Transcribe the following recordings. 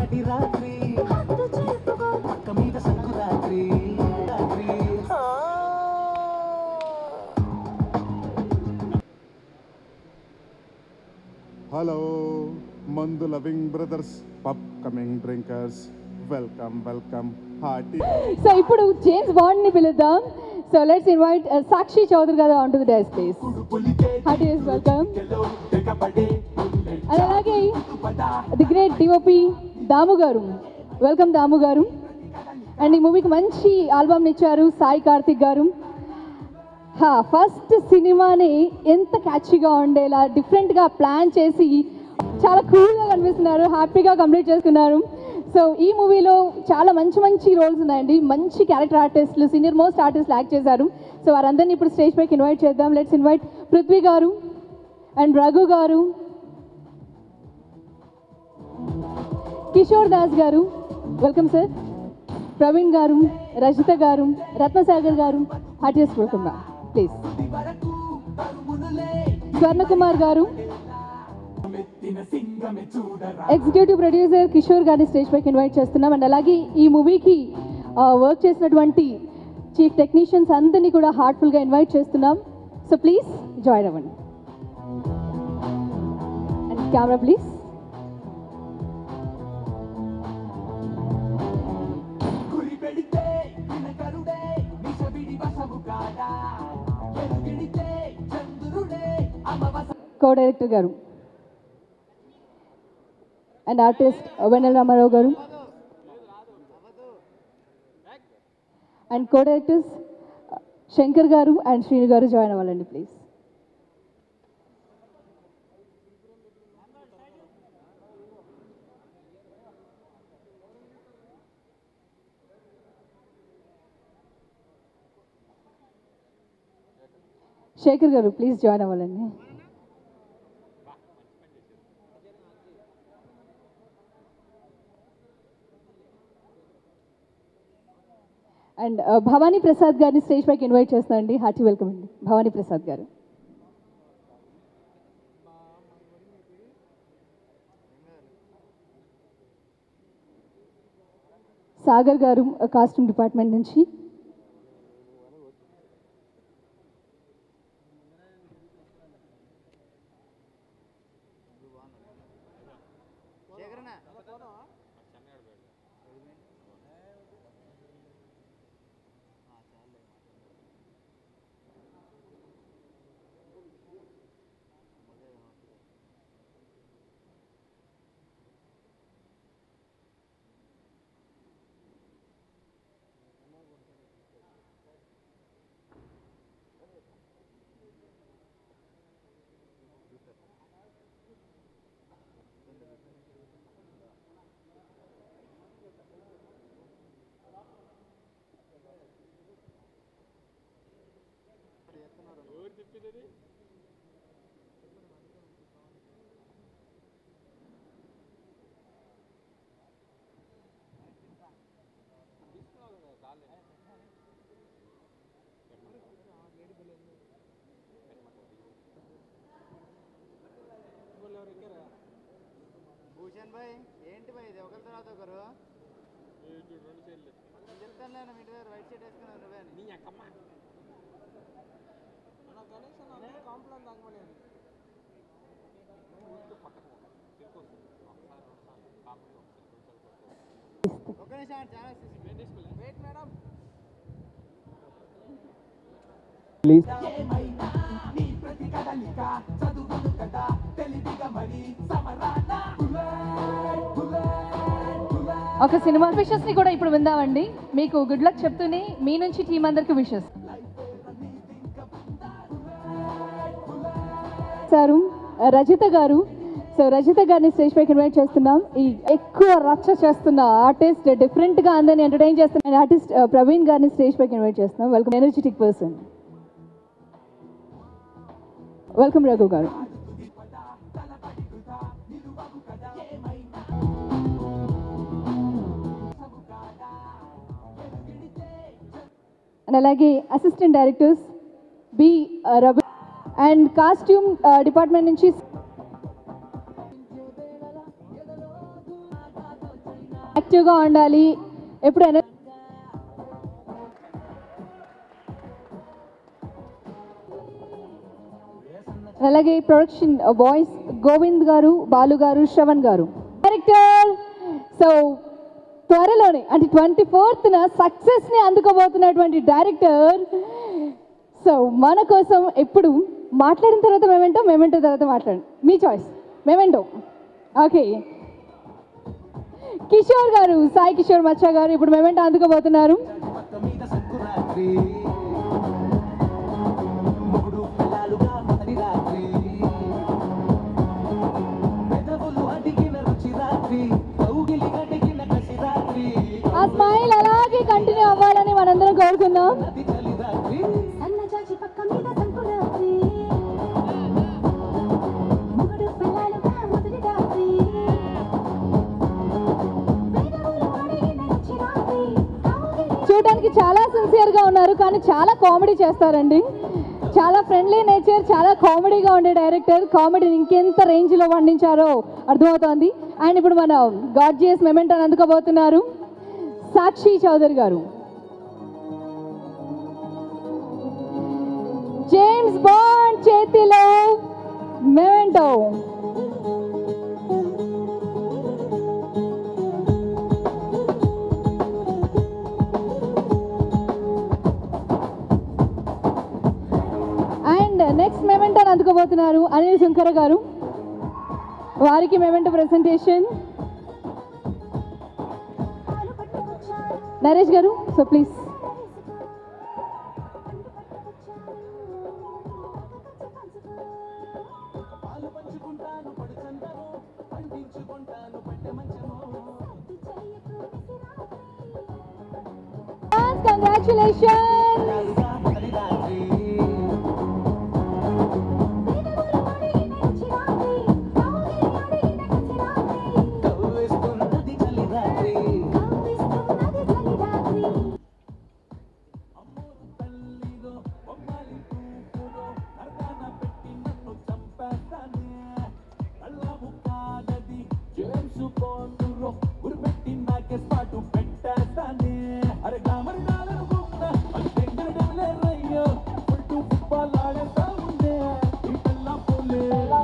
పగటి రాత్రి పక్క మీద సంకురాత్రి రాత్రి హలో మందు loving brothers pub coming drinkers welcome welcome hearty so ఇప్పుడు జేమ్స్ బాండ్ ని పిలుద్దాం so let's invite Sakshi Chaudhary garu on to the dais please hearty welcome and అలాగే the great DOP Damu garu welcome దాము గారు అండ్ ఈ మూవీకి మంచి ఆల్బమ్ ఇచ్చారు సాయి కార్తిక్ గారు హా ఫస్ట్ సినిమాని ఎంత క్యాచ్గా ఉండేలా డిఫరెంట్గా ప్లాన్ చేసి చాలా కూల్గా కనిపిస్తున్నారు హ్యాపీగా కంప్లీట్ చేసుకున్నారు సో ఈ మూవీలో చాలా మంచి మంచి రోల్స్ ఉన్నాయండి మంచి క్యారెక్టర్ ఆర్టిస్టులు సీనియర్ మోస్ట్ ఆర్టిస్టులు యాక్ట్ చేశారు సో వారందరినీ ఇప్పుడు స్టేజ్ పైకి ఇన్వైట్ చేద్దాం లెట్స్ ఇన్వైట్ పృథ్వీ గారు అండ్ రఘు గారు కిషోర్ దాస్ గారు వెల్కమ్ సార్ ప్రవీణ్ గారు రజిత గారు రత్నసాగర్ గారు హార్టియస్ట్ వెల్కమ్ ప్లీజ్ స్వర్ణకుమార్ గారు ఎగ్జిక్యూటివ్ ప్రొడ్యూసర్ కిషోర్ గారిని స్టేజ్ పైకి ఇన్వైట్ చేస్తున్నాం అండ్ అలాగే ఈ మూవీకి వర్క్ చేసినటువంటి చీఫ్ టెక్నీషియన్స్ అందరినీ కూడా హార్ట్ఫుల్గా ఇన్వైట్ చేస్తున్నాం సో ప్లీజ్ జాయిన్ అవ్వండి అండ్ కెమెరా ప్లీజ్ గురి పెడితే వినకరుడే విషవిడి వశము కాడా ఎరుగిడితే చంద్రుడే అమవస co director garu and artist Vennela Ramarao garu and co directors Shankar గారు అండ్ శ్రీను గారు జాయిన్ అవ్వాలండి please Shekhar garu please join అవ్వాలండి అండ్ భవానీ ప్రసాద్ గారిని స్టేజ్ పైకి ఇన్వైట్ చేస్తున్నానండి హార్టీ వెల్కమ్ అండి భవానీ ప్రసాద్ గారు సాగర్ గారు కాస్ట్యూమ్ డిపార్ట్మెంట్ నుంచి భూషణ్ భాయ్ ఏంటి భాయ్ ఇది ఒకరి తర్వాత ఒకరు నేను చెప్తాను లేను మీ ఇంటి దగ్గర వైట్ షర్ట్ వేసుకున్నాను నువ్వే అని. ఒక్క నిమిషం చాలా వెయిట్ మేడం నీ ప్రతి కదలిక చదువును కదా తెలివిగా మరి సమరాన బుల్లెట్ బుల్లెట్ బుల్లెట్ ఒక సినిమా విషెస్ ని కూడా ఇప్పుడు విందామండి మీకు గుడ్ లక్ చెప్తూనే మీ నుంచి టీం అందరికి విషెస్ సారు రజిత గారు సో రజిత గారిని స్టేజ్ పైకి ఇన్వైట్ చేస్తున్నాం ఈ ఎక్కువ రచ్చ చేస్తున్న ఆర్టిస్ట్ డిఫరెంట్ గా అందరిని ఎంటర్టైన్ చేస్తున్న ఆర్టిస్ట్ ప్రవీణ్ గారిని స్టేజ్ పైకి ఇన్వైట్ చేస్తున్నాం welcome energetic person welcome Raghu garu and అలాగే assistant directors B Raghu and costume department నుంచి యాక్టివ్గా ఉండాలి ఎప్పుడు ఎన అలాగే ప్రొడక్షన్ బాయ్స్ గోవింద్ గారు బాలు గారు శ్రవణ్ గారు డైరెక్టర్ సో త్వరలోనే అంటే ట్వంటీ ఫోర్త్న సక్సెస్ని అందుకోబోతున్నటువంటి డైరెక్టర్ సో మన కోసం ఎప్పుడు మాట్లాడిన తర్వాత మేమేంటో మేమేంటో తర్వాత మాట్లాడండి మీ choice memento okay Kishore garu Sai Kishore మచ్చా గారు ఇప్పుడు మేమేంటో అందుకోబోతున్నారు పక్క మీద సంకురాత్రి మొగుడు పిల్లలుగా మొదటి రాత్రి పెదవులు అడిగిన రుచి రాత్రి కౌగిలి అడిగిన కసి రాత్రి ఆ స్మైల్ అలాగే కంటిన్యూ అవ్వాలని మనందరం కోరుకుందాం నది చలి రాత్రి సన్నజాజి పక్క మీద సంకురాత్రి మొగుడు పిల్లలుగా మొదటి రాత్రి వేదములు అడిగిన రుచి రాత్రి కౌగిలి చూడడానికి చాలా సిన్సియర్గా ఉన్నారు కానీ చాలా కామెడీ చేస్తారండి చాలా ఫ్రెండ్లీ నేచర్ చాలా కామెడీగా ఉండే డైరెక్టర్ కామెడీని ఇంకెంత రేంజ్లో పండించారో అర్థమవుతోంది అండ్ ఇప్పుడు మన గాడ్జియస్ మెమెంట్ అని అందుకోబోతున్నారు సాక్షి చౌదరి గారు జేమ్స్ బాండ్ చేతిలో మెమెంటో అండ్ నెక్స్ట్ మెమెంట్ అని అందుకోబోతున్నారు అనిల్ శంకర గారు వారికి మెమెంట్ ప్రెసెంటేషన్ పాలు పట్టుకొచ్చాను నరేష్ గారు సో ప్లీజ్ పాలు పంచుకుంటాను పడుచందరు పండించుకుంటాను పట్టె మంచము కంగ్రాచులేషన్ పిల్లలుగా మొదటి రాత్రి వేదములు అడిగిన రుచి రాత్రి కౌగిలి అడిగిన కసి రాత్రి కవ్వేస్తున్నది చలి రాత్రి కవ్విస్తున్నది చలి రాత్రి అమ్మోరు తల్లిదో బొమ్మలి తూపుదో నరకాన పెట్టి నన్ను చంపేస్తానే కళ్ళము కాదది జేమ్స్ బాండులో గురిపెట్టి నాకే స్పాటు పెట్టేస్తానే అరే గ్లామర్ కాదనుకున్నా అది తెంగడలే రయ్యో ఫుల్ ఫుట్బాల్ ఆడేస్తా ఉండే ఈ పిల్ల పోలే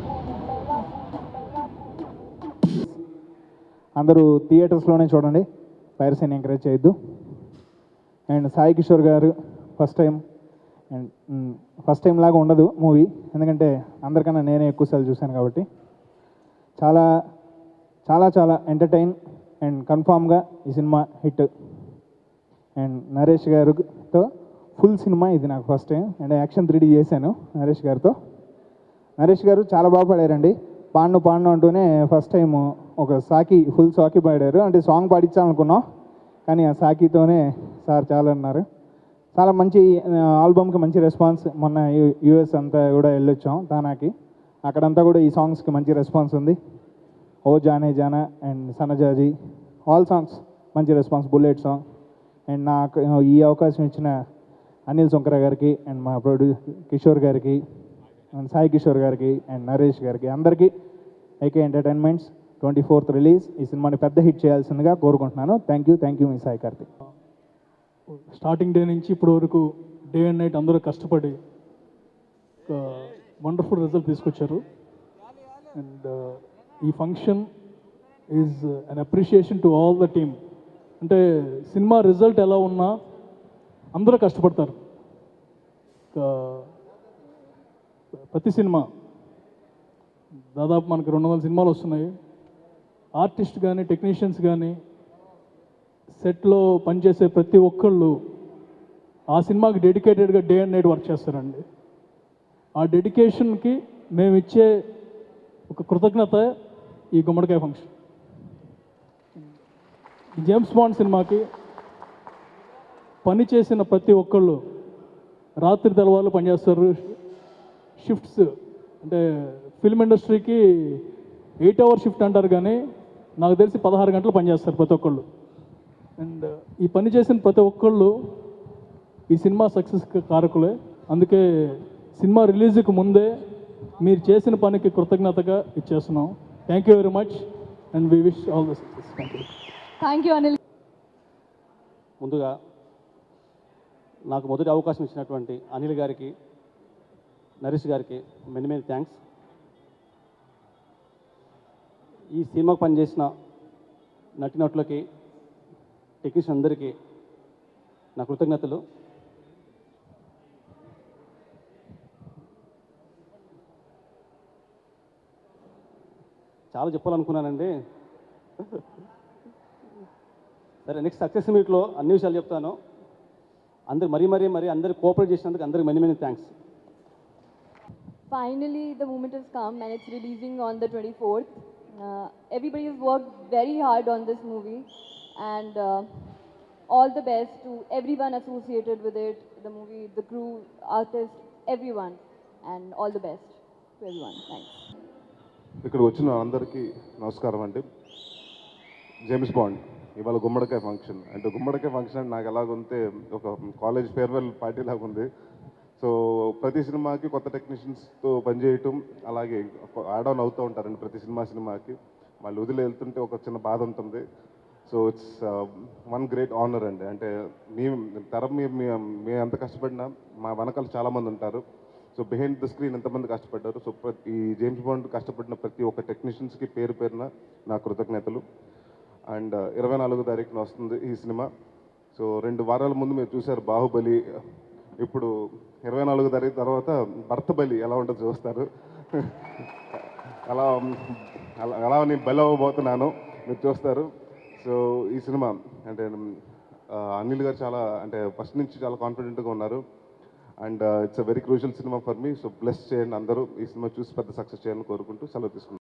అందరూ థియేటర్స్లోనే చూడండి పైరసీని ఎంకరేజ్ చేయొద్దు and Sai Kishore garu first time and first time లాగా ఉండదు మూవీ ఎందుకంటే అందరికన్నా నేనే ఎక్కువ సార్లు చూశాను కాబట్టి చాలా చాలా చాలా ఎంటర్టైన్ అండ్ కన్ఫామ్గా ఈ సినిమా హిట్ అండ్ నరేష్ గారితో ఫుల్ సినిమా ఇది నాకు first time and action three చేశాను నరేష్ గారితో నరేష్ గారు చాలా బాగా పాడారండి పాడను పాడను అంటూనే ఫస్ట్ టైం ఒక సాకి ఫుల్ సాకి పాడారు అంటే సాంగ్ పాడించాలనుకున్నాం కానీ ఆ సాకితోనే సార్ చాలా అన్నారు చాలా మంచి ఆల్బమ్కి మంచి రెస్పాన్స్ మొన్న యూఎస్ అంతా కూడా వెళ్ళొచ్చాం తానాకి అక్కడంతా కూడా ఈ సాంగ్స్కి మంచి రెస్పాన్స్ ఉంది ఓ జానే జానా అండ్ సనజాజీ ఆల్ సాంగ్స్ మంచి రెస్పాన్స్ బుల్లెట్ సాంగ్ అండ్ నాకు ఈ అవకాశం ఇచ్చిన అనిల్ శంకర గారికి అండ్ మా ప్రొడ్యూ కిషోర్ గారికి అండ్ సాయి కిషోర్ గారికి అండ్ నరేష్ గారికి అందరికీ AK entertainments twenty fourth release ఈ సినిమాని పెద్ద హిట్ చేయాల్సిందిగా కోరుకుంటున్నాను థ్యాంక్ యూ థ్యాంక్ యూ మీ సాయి కార్తిక్ స్టార్టింగ్ డే నుంచి ఇప్పటి వరకు డే అండ్ నైట్ అందరూ కష్టపడి ఒక వండర్ఫుల్ రిజల్ట్ తీసుకొచ్చారు అండ్ ఈ function is an appreciation to all the team అంటే సినిమా రిజల్ట్ ఎలా ఉన్నా అందరూ కష్టపడతారు ఒక ప్రతి సినిమా దాదాపు మనకి రెండు వందల సినిమాలు వస్తున్నాయి ఆర్టిస్ట్ కానీ టెక్నీషియన్స్ కానీ సెట్లో పనిచేసే ప్రతి ఒక్కళ్ళు ఆ సినిమాకి డెడికేటెడ్గా డే అండ్ నైట్ వర్క్ చేస్తారండి ఆ డెడికేషన్కి మేము ఇచ్చే ఒక కృతజ్ఞత ఈ గుమ్మడికాయ ఫంక్షన్ ఈ జేమ్స్ బాండ్ సినిమాకి పని చేసిన ప్రతి ఒక్కళ్ళు రాత్రి తెలవాళ్ళు పనిచేస్తారు షిఫ్ట్స్ అంటే ఫిల్మ్ ఇండస్ట్రీకి ఎయిట్ అవర్ షిఫ్ట్ అంటారు కానీ నాకు తెలిసి పదహారు గంటలు పనిచేస్తారు ప్రతి ఒక్కళ్ళు అండ్ ఈ పని చేసిన ప్రతి ఒక్కళ్ళు ఈ సినిమా సక్సెస్ కారకులే అందుకే సినిమా రిలీజ్కి ముందే మీరు చేసిన పనికి కృతజ్ఞతగా ఇచ్చేస్తున్నాం thank you very much and we wish all the success thank you thank you Anil ముందుగా నాకు మొదటి అవకాశం ఇచ్చినటువంటి అనిల్ గారికి నరేష్ గారికి మెనీ మెనీ థ్యాంక్స్ ఈ సినిమాకు పనిచేసిన నటినటులకి టెక్నీషియన్ అందరికీ నా కృతజ్ఞతలు చాలా చెప్పాలనుకున్నానండి సరే నెక్స్ట్ సక్సెస్ మీట్లో అన్ని విషయాలు చెప్తాను అందరు మరీ మరీ మరీ అందరు కోఆపరేట్ చేసినందుకు అందరికి many many thanks Finally, the moment has come and it's releasing on the 24th. Uh, everybody has worked very hard on this movie and uh, all the best to everyone associated with it the movie, the crew, artists, everyone, and all the best to everyone. Thanks. ఇక్కడ వచ్చిన అందరికీ నమస్కారం అండి James bond ఇవాళ గుమ్మడికాయ function అంటే గుమ్మడికాయ function అంటే నాకు ఎలాగుంటే ఒక కాలేజ్ ఫేర్వెల్ పార్టీ లాగా ఉంది సో ప్రతి సినిమాకి కొత్త టెక్నీషియన్స్తో పనిచేయటం అలాగే యాడ్ ఆన్ అవుతూ ఉంటారండి ప్రతి సినిమా సినిమాకి వాళ్ళు వదిలి వెళ్తుంటే ఒక చిన్న బాధ ఉంటుంది so it's one great honour అండి అంటే మీ తెర మీ మీ- మీ ఎంత కష్టపడినా మా వెనకాల చాలామంది ఉంటారు సో బిహైండ్ ద స్క్రీన్ ఎంతమంది కష్టపడ్డారు సో ప్రతి ఈ జేమ్స్ బాండ్ కష్టపడిన ప్రతి ఒక్క టెక్నీషియన్స్కి పేరు పేరున నా కృతజ్ఞతలు అండ్ ఇరవై నాలుగో తారీఖున వస్తుంది ఈ సినిమా సో రెండు వారాల ముందు మీరు చూశారు బాహుబలి ఇప్పుడు ఇరవై నాలుగో తారీఖు తర్వాత భర్త బలి ఎలా ఉంటుందో చూస్తారు అలా అలా అలా నేను బలి అవ్వబోతున్నాను మీరు చూస్తారు సో ఈ సినిమా అంటే ఆ, అనిల్ గారు చాలా అంటే ఫస్ట్ నుంచి చాలా కాన్ఫిడెంట్గా ఉన్నారు and it's a very crucial cinema for మీ సో బ్లెస్ చేయండి అందరూ ఈ సినిమా చూసి పెద్ద సక్సెస్ చేయాలని కోరుకుంటూ సెలవు తీసుకుంటాను